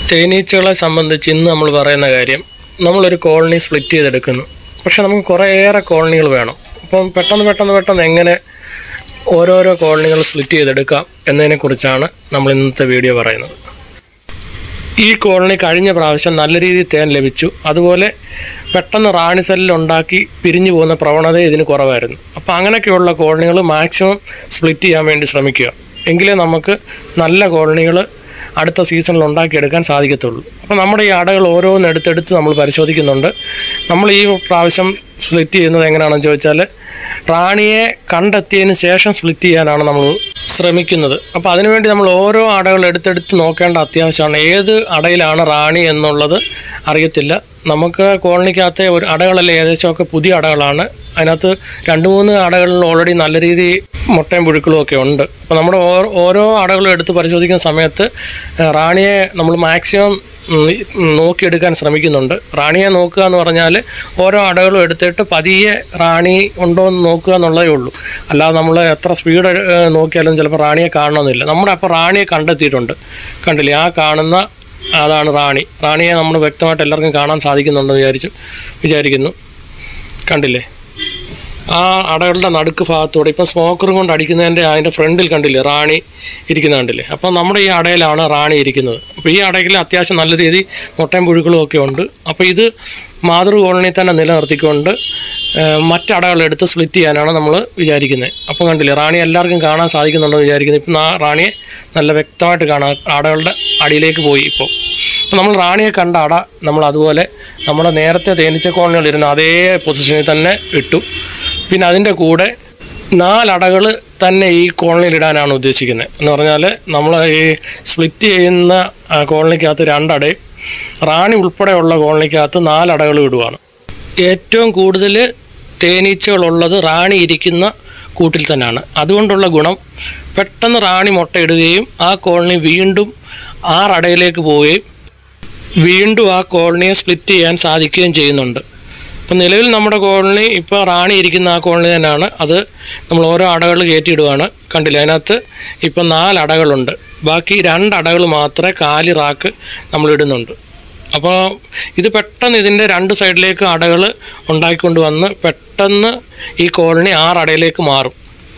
തേനീച്ചകളെ സംബന്ധിച്ച് ഇന്ന് നമ്മൾ പറയുന്ന കാര്യം നമ്മളൊരു കോളനി സ്പ്ലിറ്റ് ചെയ്തെടുക്കുന്നു പക്ഷെ നമുക്ക് കുറേയേറെ കോളനികൾ വേണം അപ്പം പെട്ടെന്ന് പെട്ടെന്ന് പെട്ടെന്ന് എങ്ങനെ ഓരോരോ കോളനികൾ സ്പ്ലിറ്റ് ചെയ്തെടുക്കാം എന്നതിനെക്കുറിച്ചാണ് നമ്മൾ ഇന്നത്തെ വീഡിയോ പറയുന്നത് ഈ കോളനി കഴിഞ്ഞ പ്രാവശ്യം നല്ല രീതിയിൽ തേൻ ലഭിച്ചു അതുപോലെ പെട്ടെന്ന് റാണി സെല്ലിൽ ഉണ്ടാക്കി പിരിഞ്ഞു പോകുന്ന പ്രവണത ഇതിന് കുറവായിരുന്നു അപ്പോൾ അങ്ങനെയൊക്കെയുള്ള കോളനികൾ മാക്സിമം സ്പ്ലിറ്റ് ചെയ്യാൻ വേണ്ടി ശ്രമിക്കുക എങ്കിലേ നമുക്ക് നല്ല കോളനികൾ അടുത്ത സീസണിൽ ഉണ്ടാക്കിയെടുക്കാൻ സാധിക്കത്തുള്ളൂ അപ്പോൾ നമ്മുടെ ഈ അടകൾ ഓരോന്ന് എടുത്തെടുത്ത് നമ്മൾ പരിശോധിക്കുന്നുണ്ട് നമ്മൾ ഈ പ്രാവശ്യം സ്പ്ലിറ്റ് ചെയ്യുന്നത് എങ്ങനെയാണെന്ന് ചോദിച്ചാൽ റാണിയെ കണ്ടെത്തിയതിന് ശേഷം സ്പ്ലിറ്റ് ചെയ്യാനാണ് നമ്മൾ ശ്രമിക്കുന്നത് അപ്പോൾ അതിനുവേണ്ടി നമ്മൾ ഓരോ അടകൾ എടുത്തെടുത്ത് നോക്കേണ്ട അത്യാവശ്യമാണ് ഏത് അടയിലാണ് റാണി എന്നുള്ളത് അറിയത്തില്ല നമുക്ക് കോളനിക്കകത്തെ ഒരു അടകളെല്ലാം ഏകദേശമൊക്കെ പുതിയ അടകളാണ് അതിനകത്ത് രണ്ട് മൂന്ന് അടകളിൽ ഓൾറെഡി നല്ല രീതിയിൽ മുട്ടയും പുഴുക്കളും ഒക്കെ ഉണ്ട് അപ്പോൾ നമ്മുടെ ഓരോ ഓരോ അടകളും എടുത്ത് പരിശോധിക്കുന്ന സമയത്ത് ഏഹ്, റാണിയെ നമ്മൾ മാക്സിമം ഉം, നോക്കിയെടുക്കാൻ ശ്രമിക്കുന്നുണ്ട് റാണിയെ നോക്കുക എന്ന് പറഞ്ഞാൽ ഓരോ അടകളും എടുത്തിട്ട് പതിയെ റാണി ഉണ്ടോ എന്ന് നോക്കുക എന്നുള്ളതേ ഉള്ളൂ അല്ലാതെ നമ്മൾ എത്ര സ്പീഡ് നോക്കിയാലും ചിലപ്പോൾ റാണിയെ കാണണമെന്നില്ല നമ്മുടെ അപ്പോൾ റാണിയെ കണ്ടെത്തിയിട്ടുണ്ട് കണ്ടില്ലേ ആ കാണുന്ന അതാണ് റാണി റാണിയെ നമ്മൾ വ്യക്തമായിട്ട് എല്ലാവർക്കും കാണാൻ സാധിക്കുന്നുണ്ടെന്ന് വിചാരിച്ചു വിചാരിക്കുന്നു കണ്ടില്ലേ ആ അടകളുടെ നടുക്ക് ഭാഗത്തൂടെ ഇപ്പം സ്മോക്കറും കൊണ്ട് അടിക്കുന്നതിൻ്റെ അതിൻ്റെ ഫ്രണ്ടിൽ കണ്ടില്ലേ റാണി ഇരിക്കുന്ന കണ്ടില്ലേ അപ്പോൾ നമ്മുടെ ഈ അടയിലാണ് റാണി ഇരിക്കുന്നത് അപ്പോൾ ഈ അടയിൽ അത്യാവശ്യം നല്ല രീതിയിൽ മുട്ടയും പുഴുക്കളും ഒക്കെ ഉണ്ട് അപ്പോൾ ഇത് മാതൃ കോളനി തന്നെ നിലനിർത്തിക്കൊണ്ട് ഏഹ്, മറ്റടകൾ എടുത്ത് സ്പ്ലിറ്റ് ചെയ്യാനാണ് നമ്മൾ വിചാരിക്കുന്നത് അപ്പോൾ കണ്ടില്ലേ റാണി എല്ലാവർക്കും കാണാൻ സാധിക്കുന്നുണ്ടെന്ന് വിചാരിക്കുന്നത് ഇപ്പം ആ റാണിയെ നല്ല വ്യക്തമായിട്ട് കാണാം അടകളുടെ അടിയിലേക്ക് പോയി ഇപ്പോൾ അപ്പോൾ നമ്മൾ റാണിയെ കണ്ട അട നമ്മൾ അതുപോലെ നമ്മുടെ നേരത്തെ തേനീച്ച കോളനികൾ ഇരുന്ന അതേ പൊസിഷനിൽ തന്നെ ഇട്ടു പിന്നെ അതിൻ്റെ കൂടെ നാലടകൾ തന്നെ ഈ കോളനിയിൽ ഇടാനാണ് ഉദ്ദേശിക്കുന്നത് എന്ന് പറഞ്ഞാൽ നമ്മൾ ഈ സ്പ്ലിറ്റ് ചെയ്യുന്ന ആ, കോളനിക്കകത്ത് രണ്ടടയും റാണി ഉൾപ്പെടെയുള്ള കോളനിക്കകത്ത് നാലടകൾ ഇടുവാണ് ഏറ്റവും കൂടുതൽ തേനീച്ചകളുള്ളത് റാണി ഇരിക്കുന്ന കൂട്ടിൽ തന്നെയാണ് അതുകൊണ്ടുള്ള ഗുണം പെട്ടെന്ന് റാണി മുട്ടയിടുകയും ആ കോളനി വീണ്ടും ആറടയിലേക്ക് പോവുകയും വീണ്ടും ആ കോളനിയെ സ്പ്ലിറ്റ് ചെയ്യാൻ സാധിക്കുകയും ചെയ്യുന്നുണ്ട് ഇപ്പം നിലവിൽ നമ്മുടെ കോളനി ഇപ്പോൾ റാണി ഇരിക്കുന്ന ആ കോളനി തന്നെയാണ് അത് നമ്മൾ ഓരോ അടകൾ കയറ്റിയിടുകയാണ് കണ്ടില്ല അതിനകത്ത് ഇപ്പം നാല് അടകളുണ്ട് ബാക്കി രണ്ട് അടകൾ മാത്രമേ കാലി റാക്ക് നമ്മൾ ഇടുന്നുണ്ട് അപ്പോൾ ഇത് പെട്ടെന്ന് ഇതിൻ്റെ രണ്ട് സൈഡിലേക്ക് അടകൾ ഉണ്ടാക്കിക്കൊണ്ട് വന്ന് പെട്ടെന്ന് ഈ കോളനി ആറടയിലേക്ക് മാറും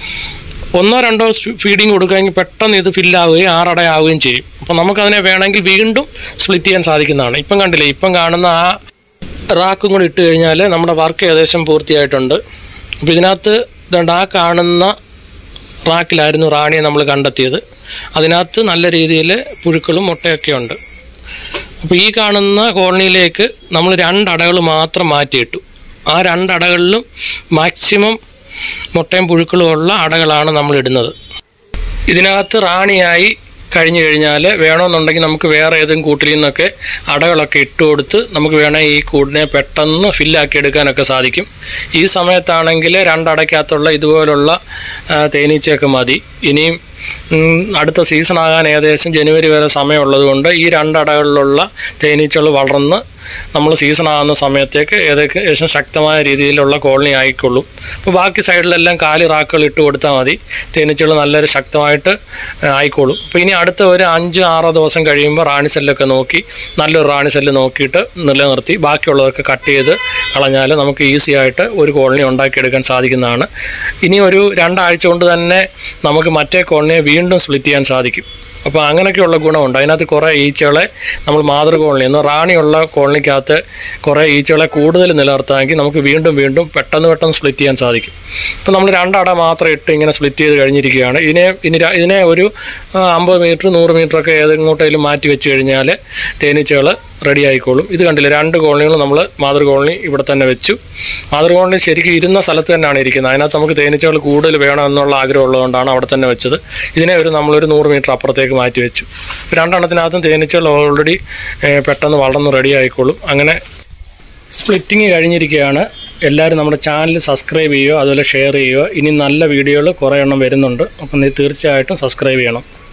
ഒന്നോ രണ്ടോ ഫീഡിങ് കൊടുക്കുകയെങ്കിൽ പെട്ടെന്ന് ഇത് ഫില്ലാവുകയും ആറടയാവുകയും ചെയ്യും അപ്പോൾ നമുക്കതിനെ വേണമെങ്കിൽ വീണ്ടും സ്പ്ലിറ്റ് ചെയ്യാൻ സാധിക്കുന്നതാണ് ഇപ്പം കണ്ടില്ലേ ഇപ്പം കാണുന്ന ആ റാക്കും കൂടി ഇട്ട് കഴിഞ്ഞാൽ നമ്മുടെ വർക്ക് ഏകദേശം പൂർത്തിയായിട്ടുണ്ട് അപ്പോൾ ഇതിനകത്ത് ഇതുണ്ട് ആ കാണുന്ന റാക്കിലായിരുന്നു റാണിയെ നമ്മൾ കണ്ടെത്തിയത് അതിനകത്ത് നല്ല രീതിയിൽ പുഴുക്കളും മുട്ടയൊക്കെ ഉണ്ട് അപ്പോൾ ഈ കാണുന്ന കോളനിയിലേക്ക് നമ്മൾ രണ്ടടകൾ മാത്രം മാറ്റിയിട്ടു ആ രണ്ടടകളിലും മാക്സിമം മുട്ടയും പുഴുക്കളും ഉള്ള അടകളാണ് നമ്മൾ ഇടുന്നത് ഇതിനകത്ത് റാണിയായി കഴിഞ്ഞു കഴിഞ്ഞാൽ വേണമെന്നുണ്ടെങ്കിൽ നമുക്ക് വേറെ ഏതെങ്കിലും കൂട്ടിൽ നിന്നൊക്കെ അടകളൊക്കെ ഇട്ട് കൊടുത്ത് നമുക്ക് വേണമെങ്കിൽ ഈ കൂടിനെ പെട്ടെന്ന് ഫില്ലാക്കി എടുക്കാനൊക്കെ സാധിക്കും ഈ സമയത്താണെങ്കിൽ രണ്ടടയ്ക്കകത്തുള്ള ഇതുപോലുള്ള ആ, തേനീച്ചയൊക്കെ മതി ഇനിയും ഉം, അടുത്ത സീസൺ ആകാൻ ഏകദേശം ജനുവരി വരെ സമയമുള്ളത് കൊണ്ട് ഈ രണ്ടടകളിലുള്ള തേനീച്ചകൾ വളർന്ന് നമ്മൾ സീസൺ ആകുന്ന സമയത്തേക്ക് ഏകദേശം ശക്തമായ രീതിയിലുള്ള കോളനി ആയിക്കൊള്ളും അപ്പോൾ ബാക്കി സൈഡിലെല്ലാം കാലി റാക്കുകൾ ഇട്ട് കൊടുത്താൽ മതി തേനീച്ചകൾ നല്ലൊരു ശക്തമായിട്ട് ആ, ആയിക്കോളും അപ്പോൾ ഇനി അടുത്ത ഒരു അഞ്ച് ആറോ ദിവസം കഴിയുമ്പോൾ റാണി സെല്ലൊക്കെ നോക്കി നല്ലൊരു റാണി സെല്ല് നോക്കിയിട്ട് നിലനിർത്തി ബാക്കിയുള്ളതൊക്കെ കട്ട് ചെയ്ത് കളഞ്ഞാൽ നമുക്ക് ഈസി ആയിട്ട് ഒരു കോളനി ഉണ്ടാക്കിയെടുക്കാൻ സാധിക്കുന്നതാണ് ഇനി ഒരു രണ്ടാഴ്ച കൊണ്ട് തന്നെ നമുക്ക് മറ്റേ കോളനിയെ വീണ്ടും സ്പ്ലിറ്റ് ചെയ്യാൻ സാധിക്കും അപ്പോൾ അങ്ങനെയൊക്കെയുള്ള ഗുണമുണ്ട് അതിനകത്ത് കുറേ ഈച്ചകളെ നമ്മൾ മാതൃ കോളനി എന്ന് റാണിയുള്ള കോളനിക്കകത്ത് കുറേ ഈച്ചകളെ കൂടുതൽ നിലനിർത്താമെങ്കിൽ നമുക്ക് വീണ്ടും വീണ്ടും പെട്ടെന്ന് പെട്ടെന്ന് സ്പ്ലിറ്റ് ചെയ്യാൻ സാധിക്കും ഇപ്പോൾ നമ്മൾ രണ്ടട മാത്രം ഇട്ട് ഇങ്ങനെ സ്പ്ലിറ്റ് ചെയ്ത് കഴിഞ്ഞിരിക്കുകയാണ് ഇതിനെ ഇനി ര- ഇതിനെ ഒരു ആ, അമ്പത് മീറ്റർ നൂറ് മീറ്ററൊക്കെ ഏതെങ്ങോട്ടേലും മാറ്റി വെച്ച് കഴിഞ്ഞാൽ തേനീച്ചകൾ റെഡി ആയിക്കോളും ഇത് കണ്ടില്ല രണ്ട് കോളനികൾ നമ്മൾ മാതൃ കോളനി ഇവിടെ തന്നെ വെച്ചു മാതൃ കോളനി ശരിക്കും ഇരുന്ന സ്ഥലത്ത് തന്നെയാണ് ഇരിക്കുന്നത് അതിനകത്ത് നമുക്ക് തേനീച്ചകൾ കൂടുതൽ വേണം എന്നുള്ള ആഗ്രഹം ഉള്ളതുകൊണ്ടാണ് അവിടെ തന്നെ വെച്ചത് ഇതിനെ ഒരു നമ്മളൊരു നൂറ് മീറ്റർ അപ്പുറത്തേക്ക് മാറ്റി വെച്ചു ഇപ്പോൾ രണ്ടെണ്ണത്തിനകത്തും തേനീച്ചകൾ ഓൾറെഡി പെട്ടെന്ന് വളർന്ന് റെഡി ആയിക്കോളും അങ്ങനെ സ്പ്ലിറ്റിങ് കഴിഞ്ഞിരിക്കുകയാണ് എല്ലാവരും നമ്മുടെ ചാനൽ സബ്സ്ക്രൈബ് ചെയ്യുക അതുപോലെ ഷെയർ ചെയ്യുക ഇനി നല്ല വീഡിയോകൾ കുറേ എണ്ണം വരുന്നുണ്ട് അപ്പം നീ തീർച്ചയായിട്ടും സബ്സ്ക്രൈബ് ചെയ്യണം